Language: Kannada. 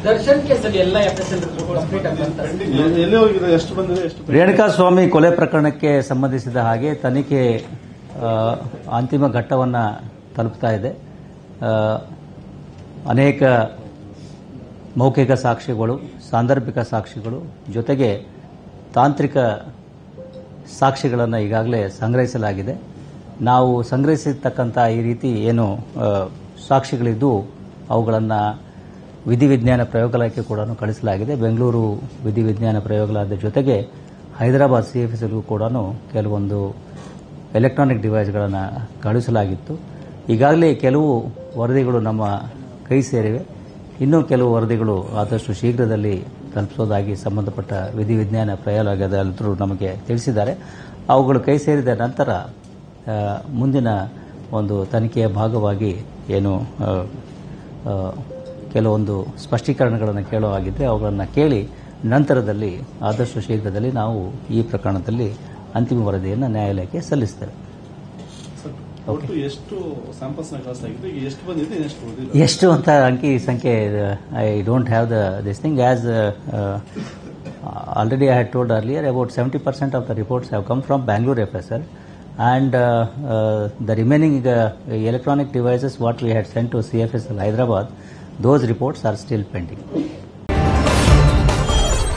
ದರ್ಶನ್ ಕೇಸಲ್ಲಿ ಎಲ್ಲ ಎಫ್ ಎಸ್ ಎಲ್ ಕಂಪ್ಲೀಟ್ ಆಗಿ ಬಂತಾರೆ ಎಲ್ಲಿ- ಎಲ್ಲಿ ಹೋಗಿದೆ ಎಷ್ಟು ಬಂದಿದೆ ಎಷ್ಟು ಬಂದಿದೆ? ರೇಣುಕಾಸ್ವಾಮಿ ಕೊಲೆ ಪ್ರಕರಣಕ್ಕೆ ಸಂಬಂಧಿಸಿದ ಹಾಗೆ ತನಿಖೆ ಆ, ಅಂತಿಮ ಘಟ್ಟವನ್ನು ತಲುಪ್ತಾ ಇದೆ ಆ, ಅನೇಕ ಮೌಖಿಕ ಸಾಕ್ಷಿಗಳು ಸಾಂದರ್ಭಿಕ ಸಾಕ್ಷಿಗಳು ಜೊತೆಗೆ ತಾಂತ್ರಿಕ ಸಾಕ್ಷಿಗಳನ್ನು ಈಗಾಗಲೇ ಸಂಗ್ರಹಿಸಲಾಗಿದೆ ನಾವು ಸಂಗ್ರಹಿಸಿರ್ತಕ್ಕಂಥ ಈ ರೀತಿ ಏನು ಆ, ಸಾಕ್ಷಿಗಳಿದ್ದು ಅವುಗಳನ್ನು ವಿಧಿವಿಜ್ಞಾನ ಪ್ರಯೋಗಾಲಯಕ್ಕೆ ಕೂಡ ಕಳಿಸಲಾಗಿದೆ ಬೆಂಗಳೂರು ವಿಧಿವಿಜ್ಞಾನ ಪ್ರಯೋಗಾಲಯದ ಜೊತೆಗೆ ಹೈದರಾಬಾದ್ ಸಿ ಎಫ್ ಎಸ್ಗೂ ಕೂಡ ಕೆಲವೊಂದು ಎಲೆಕ್ಟ್ರಾನಿಕ್ ಡಿವೈಸ್ಗಳನ್ನು ಕಳುಹಿಸಲಾಗಿತ್ತು ಈಗಾಗಲೇ ಕೆಲವು ವರದಿಗಳು ನಮ್ಮ ಕೈ ಸೇರಿವೆ ಇನ್ನೂ ಕೆಲವು ವರದಿಗಳು ಆದಷ್ಟು ಶೀಘ್ರದಲ್ಲಿ ತಲುಪಿಸೋದಾಗಿ ಸಂಬಂಧಪಟ್ಟ ವಿಧಿವಿಜ್ಞಾನ ಪ್ರಯೋಗಾಲಯದಲ್ಲರೂ ನಮಗೆ ತಿಳಿಸಿದ್ದಾರೆ ಅವುಗಳು ಕೈ ಸೇರಿದ ನಂತರ ಆ, ಮುಂದಿನ ಒಂದು ತನಿಖೆಯ ಭಾಗವಾಗಿ ಏನು ಆ, ಆ, ಕೆಲವೊಂದು ಸ್ಪಷ್ಟೀಕರಣಗಳನ್ನು ಕೇಳೋ ಹಾಗಿದ್ರೆ ಅವುಗಳನ್ನು ಕೇಳಿ ನಂತರದಲ್ಲಿ ಆದಷ್ಟು ಶೀಘ್ರದಲ್ಲಿ ನಾವು ಈ ಪ್ರಕರಣದಲ್ಲಿ ಅಂತಿಮ ವರದಿಯನ್ನು ನ್ಯಾಯಾಲಯಕ್ಕೆ ಸಲ್ಲಿಸ್ತೇವೆ ಒಟ್ಟು ಎಷ್ಟು ಸ್ಯಾಂಪಲ್ಸ್ ನ ಕಳಿಸಲಾಗಿದೆ ಈಗ ಎಷ್ಟು ಬಂದಿದೆ ಇನ್ನೆಷ್ಟು ಉಳಿದಿದೆ ಎಷ್ಟು ಅಂತ ಅಂಕಿ ಸಂಖ್ಯೆ I don't have the this thing as already I had told earlier about seventy percent of the reports have come from Bangalore F S L and uh, uh, the remaining uh, electronic devices what we had sent to CFS Hyderabad, those reports are still pending.